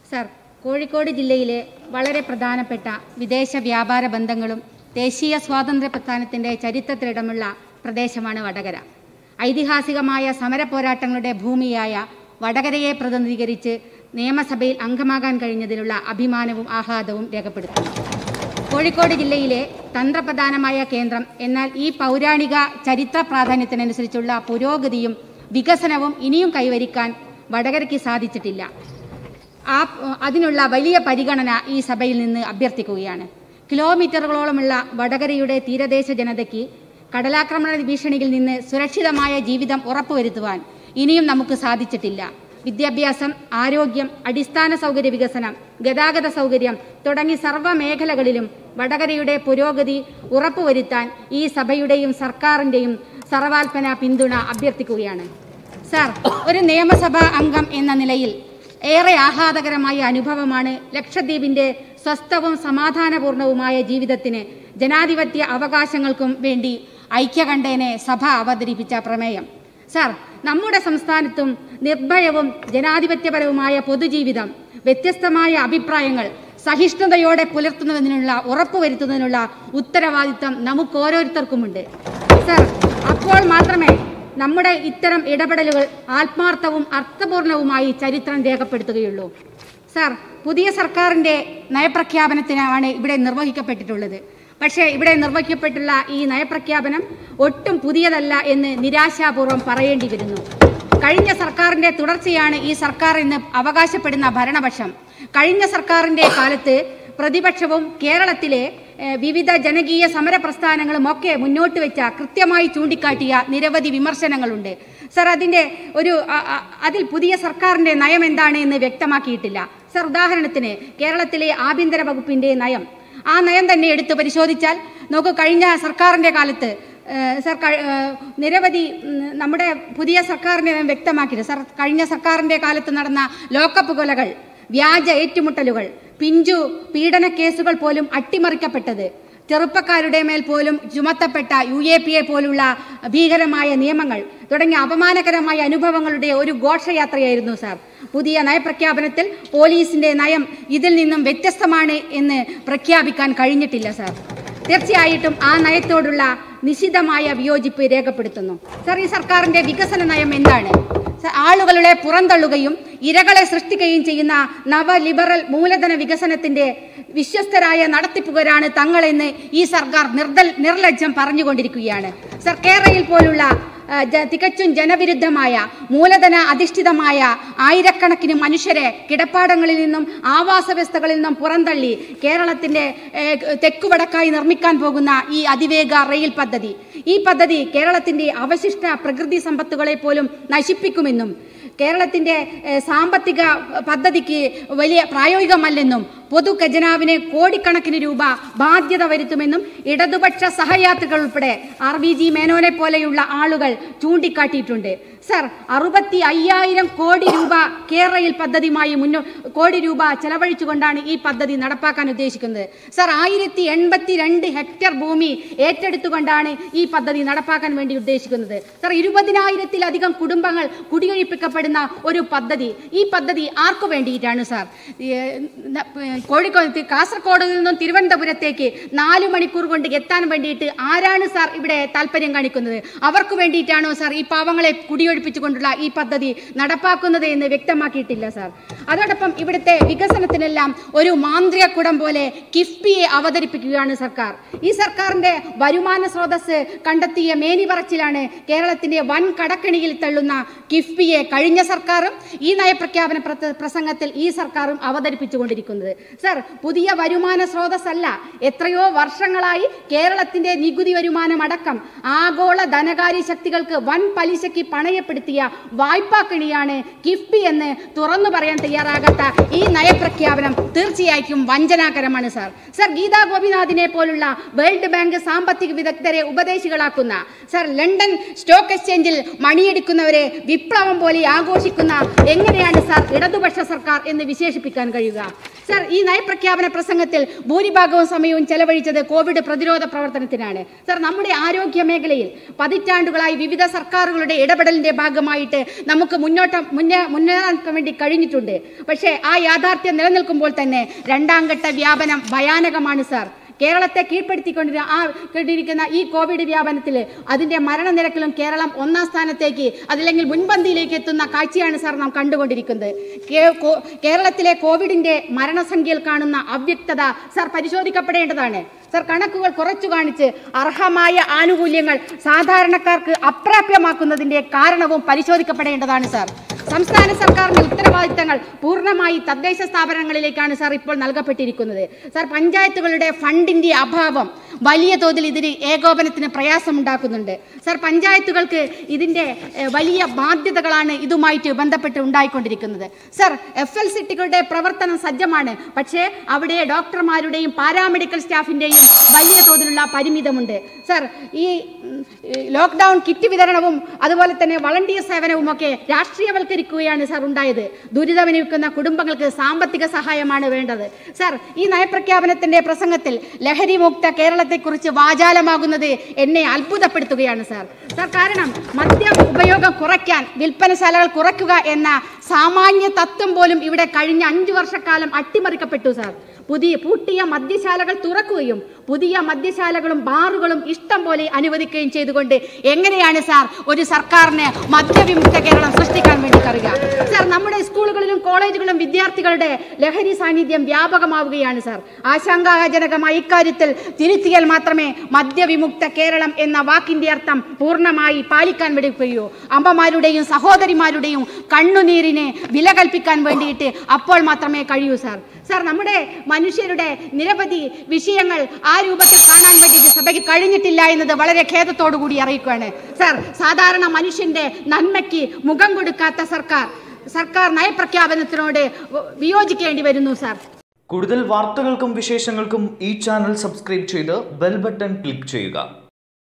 sir Kozhikode ജില്ലയിലെ വളരെ പ്രധാനപ്പെട്ട വിദേശ വ്യാപാര ബന്ധങ്ങളും ദേശീയ സ്വാതന്ത്ര്യ പ്രസ്ഥാനത്തിൻ്റെ ചരിത്രത്തിലിടമുള്ള പ്രദേശമാണ് വടകര ഐതിഹാസികമായ സമര പോരാട്ടങ്ങളുടെ ഭൂമിയായ വടകരയെ പ്രതിനിധീകരിച്ച് നിയമസഭയിൽ അംഗമാകാൻ കഴിഞ്ഞതിലുള്ള അഭിമാനവും ആഹ്ലാദവും രേഖപ്പെടുത്തുന്നു കോഴിക്കോട് ജില്ലയിലെ തന്ത്രപ്രധാനമായ കേന്ദ്രം എന്നാൽ ഈ പൗരാണിക ചരിത്ര പ്രാധാന്യത്തിനനുസരിച്ചുള്ള പുരോഗതിയും വികസനവും ഇനിയും കൈവരിക്കാൻ വടകരയ്ക്ക് സാധിച്ചിട്ടില്ല ആ അതിനുള്ള വലിയ പരിഗണന ഈ സഭയിൽ നിന്ന് അഭ്യർത്ഥിക്കുകയാണ് കിലോമീറ്ററുകളോളമുള്ള വടകരയുടെ തീരദേശ ജനതയ്ക്ക് കടലാക്രമണ ഭീഷണിയിൽ നിന്ന് സുരക്ഷിതമായ ജീവിതം ഉറപ്പുവരുത്തുവാൻ ഇനിയും നമുക്ക് സാധിച്ചിട്ടില്ല വിദ്യാഭ്യാസം ആരോഗ്യം അടിസ്ഥാന സൗകര്യ വികസനം ഗതാഗത സൗകര്യം തുടങ്ങി സർവ്വ മേഖലകളിലും വടകരയുടെ പുരോഗതി ഉറപ്പുവരുത്താൻ ഈ സഭയുടെയും സർക്കാരിൻ്റെയും സർവാൽപ്പന പിന്തുണ അഭ്യർത്ഥിക്കുകയാണ് സാർ ഒരു നിയമസഭാ അംഗം എന്ന നിലയിൽ ഏറെ ആഹ്ലാദകരമായ അനുഭവമാണ് ലക്ഷദ്വീപിന്റെ സ്വസ്ഥവും സമാധാനപൂർണവുമായ ജീവിതത്തിന് ജനാധിപത്യ അവകാശങ്ങൾക്കും വേണ്ടി ഐക്യകണ്ഠേനെ സഭ അവതരിപ്പിച്ച പ്രമേയം സാർ നമ്മുടെ സംസ്ഥാനത്തും നിർഭയവും ജനാധിപത്യപരവുമായ പൊതുജീവിതം വ്യത്യസ്തമായ അഭിപ്രായങ്ങൾ സഹിഷ്ണുതയോടെ പുലർത്തുന്നതിനുള്ള ഉറപ്പുവരുത്തുന്നതിനുള്ള ഉത്തരവാദിത്തം നമുക്ക് ഓരോരുത്തർക്കുമുണ്ട് സാർ അപ്പോൾ മാത്രമേ നമ്മുടെ ഇത്തരം ഇടപെടലുകൾ ആത്മാർത്ഥവും അർത്ഥപൂർണവുമായി ചരിത്രം രേഖപ്പെടുത്തുകയുള്ളൂ സാർ പുതിയ സർക്കാരിൻ്റെ നയപ്രഖ്യാപനത്തിനാണ് ഇവിടെ നിർവഹിക്കപ്പെട്ടിട്ടുള്ളത് പക്ഷേ ഇവിടെ നിർവഹിക്കപ്പെട്ടുള്ള ഈ നയപ്രഖ്യാപനം ഒട്ടും പുതിയതല്ല എന്ന് നിരാശാപൂർവം പറയേണ്ടി വരുന്നു കഴിഞ്ഞ സർക്കാരിന്റെ തുടർച്ചയാണ് ഈ സർക്കാർ എന്ന് അവകാശപ്പെടുന്ന ഭരണപക്ഷം കഴിഞ്ഞ സർക്കാരിന്റെ കാലത്ത് പ്രതിപക്ഷവും കേരളത്തിലെ ഏഹ്, വിവിധ ജനകീയ സമര പ്രസ്ഥാനങ്ങളും ഒക്കെ മുന്നോട്ട് വെച്ച കൃത്യമായി ചൂണ്ടിക്കാട്ടിയ നിരവധി വിമർശനങ്ങളുണ്ട് സർ അതിന്റെ ഒരു അ- അ- അതിൽ പുതിയ സർക്കാരിന്റെ നയം എന്താണ് എന്ന് വ്യക്തമാക്കിയിട്ടില്ല സർ ഉദാഹരണത്തിന് കേരളത്തിലെ ആഭ്യന്തര വകുപ്പിന്റെ നയം ആ നയം തന്നെ എടുത്ത് പരിശോധിച്ചാൽ നോക്കൂ കഴിഞ്ഞ സർക്കാരിന്റെ കാലത്ത് ഏഹ്, സർ കഴി- ഏഹ്, നിരവധി ഉം, നമ്മുടെ പുതിയ സർക്കാരിന്റെ നയം വ്യക്തമാക്കിയത് സർ കഴിഞ്ഞ സർക്കാരിന്റെ കാലത്ത് നടന്ന ലോക്കപ്പ് കൊലകൾ വ്യാജ ഏറ്റുമുട്ടലുകൾ പിഞ്ചു പീഡന കേസുകൾ പോലും അട്ടിമറിക്കപ്പെട്ടത് ചെറുപ്പക്കാരുടെ മേൽ പോലും ചുമത്തപ്പെട്ട യു എ പി എ പോലുള്ള ഭീകരമായ നിയമങ്ങൾ തുടങ്ങിയ അപമാനകരമായ അനുഭവങ്ങളുടെ ഒരു ഘോഷയാത്രയായിരുന്നു സാർ പുതിയ നയപ്രഖ്യാപനത്തിൽ പോലീസിന്റെ നയം ഇതിൽ നിന്നും വ്യത്യസ്തമാണ് എന്ന് പ്രഖ്യാപിക്കാൻ കഴിഞ്ഞിട്ടില്ല സാർ തീർച്ചയായിട്ടും ആ നയത്തോടുള്ള നിശിതമായ വിയോജിപ്പ് രേഖപ്പെടുത്തുന്നു സാർ ഈ സർക്കാരിന്റെ വികസന നയം എന്താണ് സ- ആളുകളുടെ പുറന്തള്ളുകയും ഇരകളെ സൃഷ്ടിക്കുകയും ചെയ്യുന്ന നവ ലിബറൽ മൂലധന വികസനത്തിന്റെ വിശ്വസ്തരായ നടത്തിപ്പുകാരാണ് തങ്ങളെന്ന് ഈ സർക്കാർ നിർദൽ നിർലജ്ജം പറഞ്ഞുകൊണ്ടിരിക്കുകയാണ് സർ കേരളയിൽ പോലുള്ള ആ, ജ- തികച്ചും ജനവിരുദ്ധമായ മൂലധന അധിഷ്ഠിതമായ ആയിരക്കണക്കിന് മനുഷ്യരെ കിടപ്പാടങ്ങളിൽ നിന്നും ആവാസ വ്യവസ്ഥകളിൽ നിന്നും പുറന്തള്ളി കേരളത്തിന്റെ ഏ, തെക്കുവടക്കായി നിർമ്മിക്കാൻ പോകുന്ന ഈ അതിവേഗ റെയിൽ പദ്ധതി ഈ പദ്ധതി കേരളത്തിന്റെ അവശിഷ്ട പ്രകൃതി സമ്പത്തുകളെ പോലും നശിപ്പിക്കുമെന്നും കേരളത്തിന്റെ ഏ, സാമ്പത്തിക പദ്ധതിക്ക് വലിയ പ്രായോഗികമല്ലെന്നും പൊതു ഖജനാവിന് കോടിക്കണക്കിന് രൂപ ബാധ്യത വരുത്തുമെന്നും ഇടതുപക്ഷ സഹയാത്രികൾ ഉൾപ്പെടെ ആർ വി ജി മേനോനെ പോലെയുള്ള ആളുകൾ ചൂണ്ടിക്കാട്ടിയിട്ടുണ്ട് സർ അറുപത്തി അയ്യായിരം കോടി രൂപ കേരളയിൽ പദ്ധതിയുമായി മുന്നോ കോടി രൂപ ചെലവഴിച്ചുകൊണ്ടാണ് ഈ പദ്ധതി നടപ്പാക്കാൻ ഉദ്ദേശിക്കുന്നത് സർ ആയിരത്തി എൺപത്തി രണ്ട് ഹെക്ടർ ഭൂമി ഏറ്റെടുത്തുകൊണ്ടാണ് ഈ പദ്ധതി നടപ്പാക്കാൻ വേണ്ടി ഉദ്ദേശിക്കുന്നത് സർ ഇരുപതിനായിരത്തിലധികം കുടുംബങ്ങൾ കുടിയൊഴിപ്പിക്കപ്പെടുന്ന ഒരു പദ്ധതി ഈ പദ്ധതി ആർക്കു വേണ്ടിയിട്ടാണ് സാർ ഈ, ന- കോഴിക്കോട് കാസർഗോഡ് നിന്നും തിരുവനന്തപുരത്തേക്ക് നാല് മണിക്കൂർ കൊണ്ട് എത്താൻ വേണ്ടിയിട്ട് ആരാണ് സാർ ഇവിടെ താല്പര്യം കാണിക്കുന്നത് അവർക്ക് വേണ്ടിയിട്ടാണോ സാർ ഈ പാവങ്ങളെ കുടിയൊഴിപ്പിച്ചുകൊണ്ടുള്ള ഈ പദ്ധതി നടപ്പാക്കുന്നത് എന്ന് വ്യക്തമാക്കിയിട്ടില്ല സാർ അതോടൊപ്പം ഇവിടുത്തെ വികസനത്തിനെല്ലാം ഒരു മാന്ത്രിക കുടം പോലെ കിഫ്ബിയെ അവതരിപ്പിക്കുകയാണ് സർക്കാർ ഈ സർക്കാരിന്റെ വരുമാന സ്രോതസ് കണ്ടെത്തിയ മേനി പറച്ചിലാണ് കേരളത്തിന്റെ വൻ കടക്കണിയിൽ തള്ളുന്ന കിഫ്ബിയെ കഴിഞ്ഞ സർക്കാരും ഈ നയപ്രഖ്യാപന പ്ര- പ്രസംഗത്തിൽ ഈ സർക്കാരും അവതരിപ്പിച്ചുകൊണ്ടിരിക്കുന്നത് സർ പുതിയ വരുമാന സ്രോതസ്സല്ല എത്രയോ വർഷങ്ങളായി കേരളത്തിന്റെ നികുതി വരുമാനം അടക്കം ആഗോള ധനകാര്യ ശക്തികൾക്ക് വൻ പലിശയ്ക്ക് പണയപ്പെടുത്തിയ വായ്പാക്കിണിയാണ് കിഫ്ബി എന്ന് തുറന്നു പറയാൻ തയ്യാറാകാത്ത ഈ നയപ്രഖ്യാപനം തീർച്ചയായും വഞ്ചനാകരമാണ് സാർ സർ ഗീതാ ഗോപിനാഥിനെ പോലുള്ള വേൾഡ് ബാങ്ക് സാമ്പത്തിക വിദഗ്ധരെ ഉപദേശികളാക്കുന്ന സർ ലണ്ടൻ സ്റ്റോക്ക് എക്സ്ചേഞ്ചിൽ മണിയടിക്കുന്നവരെ വിപ്ലവം പോലെ ആഘോഷിക്കുന്ന എങ്ങനെയാണ് സാർ ഇടതുപക്ഷ സർക്കാർ എന്ന് വിശേഷിപ്പിക്കാൻ കഴിയുക സർ ഈ നയപ്രഖ്യാപന പ്രസംഗത്തിൽ ഭൂരിഭാഗവും സമയവും ചെലവഴിച്ചത് കോവിഡ് പ്രതിരോധ പ്രവർത്തനത്തിനാണ് സർ നമ്മുടെ ആരോഗ്യ മേഖലയിൽ പതിറ്റാണ്ടുകളായി വിവിധ സർക്കാരുകളുടെ ഇടപെടലിന്റെ ഭാഗമായിട്ട് നമുക്ക് മുന്നോട്ടം മുന്നേ മുന്നേറാൻ വേണ്ടി കഴിഞ്ഞിട്ടുണ്ട് പക്ഷേ ആ യാഥാർത്ഥ്യം നിലനിൽക്കുമ്പോൾ തന്നെ രണ്ടാം ഘട്ട വ്യാപനം ഭയാനകമാണ് സർ കേരളത്തെ കീഴ്പ്പെടുത്തിക്കൊണ്ടിരുന്ന ആ കൊണ്ടിരിക്കുന്ന ഈ കോവിഡ് വ്യാപനത്തിൽ അതിന്റെ മരണനിരക്കിലും കേരളം ഒന്നാം സ്ഥാനത്തേക്ക് അതല്ലെങ്കിൽ മുൻപന്തിയിലേക്ക് എത്തുന്ന കാഴ്ചയാണ് സാർ നാം കണ്ടുകൊണ്ടിരിക്കുന്നത് കേ- കോ- കേരളത്തിലെ കോവിഡിന്റെ മരണസംഖ്യയിൽ കാണുന്ന അവ്യക്തത സാർ പരിശോധിക്കപ്പെടേണ്ടതാണ് സാർ കണക്കുകൾ കുറച്ചു കാണിച്ച് അർഹമായ ആനുകൂല്യങ്ങൾ സാധാരണക്കാർക്ക് അപ്രാപ്യമാക്കുന്നതിന്റെ കാരണവും പരിശോധിക്കപ്പെടേണ്ടതാണ് സാർ സംസ്ഥാന സർക്കാരിന്റെ ഉത്തരവാദിത്തങ്ങൾ പൂർണ്ണമായി തദ്ദേശ സ്ഥാപനങ്ങളിലേക്കാണ് സാർ ഇപ്പോൾ നൽകപ്പെട്ടിരിക്കുന്നത് സാർ പഞ്ചായത്തുകളുടെ ഫണ്ടിന്റെ അഭാവം വലിയ തോതിൽ ഇതിന് ഏകോപനത്തിന് പ്രയാസമുണ്ടാക്കുന്നുണ്ട് സാർ പഞ്ചായത്തുകൾക്ക് ഇതിന്റെ ഏഹ്, വലിയ ബാധ്യതകളാണ് ഇതുമായിട്ട് ബന്ധപ്പെട്ട് ഉണ്ടായിക്കൊണ്ടിരിക്കുന്നത് സാർ എഫ് എൽ സിറ്റികളുടെ പ്രവർത്തനം സജ്ജമാണ് പക്ഷേ അവിടെ ഡോക്ടർമാരുടെയും പാരാമെഡിക്കൽ സ്റ്റാഫിന്റെയും വലിയ തോതിലുള്ള പരിമിതമുണ്ട് സാർ ഈ ഉം, ഈ ലോക്ക്ഡൌൺ കിറ്റ് വിതരണവും അതുപോലെ തന്നെ വളണ്ടിയർ സേവനവും ഒക്കെ രാഷ്ട്രീയവൽക്കരിക്കുകയാണ് സാർ ഉണ്ടായത് ദുരിതമനുഭവിക്കുന്ന കുടുംബങ്ങൾക്ക് സാമ്പത്തിക സഹായമാണ് വേണ്ടത് സാർ ഈ നയപ്രഖ്യാപനത്തിന്റെ പ്രസംഗത്തിൽ ലഹരി മുക്ത കേരളത്തെക്കുറിച്ച് വാചാലമാകുന്നത് എന്നെ അത്ഭുതപ്പെടുത്തുകയാണ് സാർ സാർ കാരണം മദ്യം ഉപയോഗം കുറയ്ക്കാൻ വിൽപ്പനശാലകൾ കുറയ്ക്കുക എന്ന സാമാന്യ തത്വം പോലും ഇവിടെ കഴിഞ്ഞ അഞ്ചു വർഷക്കാലം അട്ടിമറിക്കപ്പെട്ടു സാർ പുതിയ പൂട്ടിയ മദ്യശാലകൾ തുറക്കുകയും പുതിയ മദ്യശാലകളും ബാറുകളും ഇഷ്ടം പോലെ അനുവദിക്കുകയും ചെയ്തുകൊണ്ട് എങ്ങനെയാണ് സാർ ഒരു സർക്കാരിന് മദ്യവിമുക്ത കേരളം സൃഷ്ടിക്കാൻ വേണ്ടി കഴിയുക സാർ നമ്മുടെ സ്കൂളുകളിലും കോളേജുകളിലും വിദ്യാർത്ഥികളുടെ ലഹരി സാന്നിധ്യം വ്യാപകമാവുകയാണ് സാർ ആശങ്കാജനകമായ ഇക്കാര്യത്തിൽ തിരുത്തിയാൽ മാത്രമേ മദ്യവിമുക്ത കേരളം എന്ന വാക്കിന്റെ അർത്ഥം പൂർണ്ണമായി പാലിക്കാൻ വേണ്ടിക്കുകയോ അമ്മമാരുടെയും സഹോദരിമാരുടെയും കണ്ണുനീരിന് വില കൽപ്പിക്കാൻ വേണ്ടിയിട്ട് അപ്പോൾ മാത്രമേ കഴിയൂ സാർ സാർ നമ്മുടെ മനുഷ്യരുടെ നിരവധി വിഷയങ്ങൾ ആ രൂപത്തിൽ കാണാൻ വേണ്ടിയിട്ട് സഭയ്ക്ക് കഴിഞ്ഞിട്ടില്ല എന്നത് വളരെ ഖേദത്തോടു കൂടി അറിയിക്കുകയാണ് സാർ സാധാരണ മനുഷ്യന്റെ നന്മയ്ക്ക് മുഖം കൊടുക്കാത്ത സർക്കാർ സർക്കാർ നയപ്രഖ്യാപനത്തിനോട് വിയോജിക്കേണ്ടി വരുന്നു സാർ കൂടുതൽ വാർത്തകൾക്കും വിശേഷങ്ങൾക്കും ഈ ചാനൽ സബ്സ്ക്രൈബ് ചെയ്ത് ബെൽ ബട്ടൺ ക്ലിക്ക് ചെയ്യുക